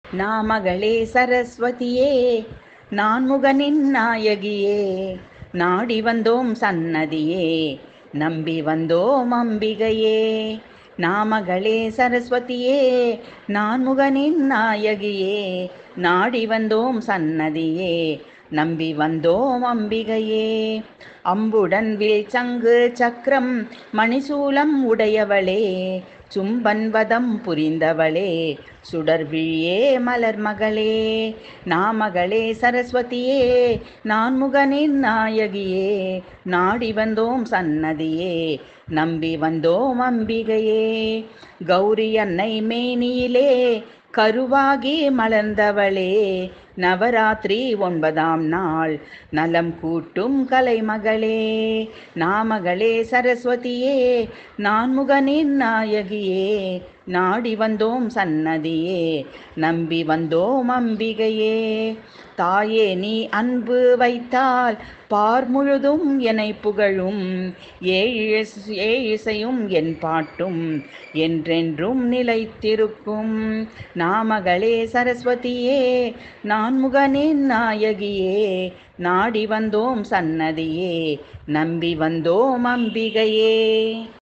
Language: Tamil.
நாமகளே சரஸ்வதியே நான்முகனின் நாயகியே நாடி வந்தோம் சன்னதியே நம்பி வந்தோம் அம்பிகையே நாமகளே சரஸ்வதியே நான்முகனின் நாயகியே நாடி வந்தோம் சன்னதியே நம்பி வந்தோம் அம்பிகையே அம்புடன் வில் சங்கு சக்கரம் மணிசூலம் உடையவளே சும்பன்வதம் புரிந்தவளே சுடர்விழியே மலர் மகளே நாமகளே சரஸ்வதியே நான்முகனின் நாயகியே நாடி வந்தோம் சன்னதியே நம்பி வந்தோம் அம்பிகையே கௌரி அன்னை மேனியிலே கருவாகி மலர்ந்தவளே நவராத்திரி ஒன்பதாம் நாள் நலம் கூட்டும் கலைமகளே நாமகளே சரஸ்வதியே நான்முகனின் நாயகியே நாடி வந்தோம் சன்னதியே நம்பி வந்தோம் அம்பிகையே தாயே நீ அன்பு வைத்தால் பார் முழுதும் என்னை புகழும் ஏழிசையும் என் பாட்டும் என்றென்றும் நிலைத்திருக்கும் நாமகளே சரஸ்வதியே நான்முகனின் நாயகியே நாடி வந்தோம் சன்னதியே நம்பி வந்தோம் அம்பிகையே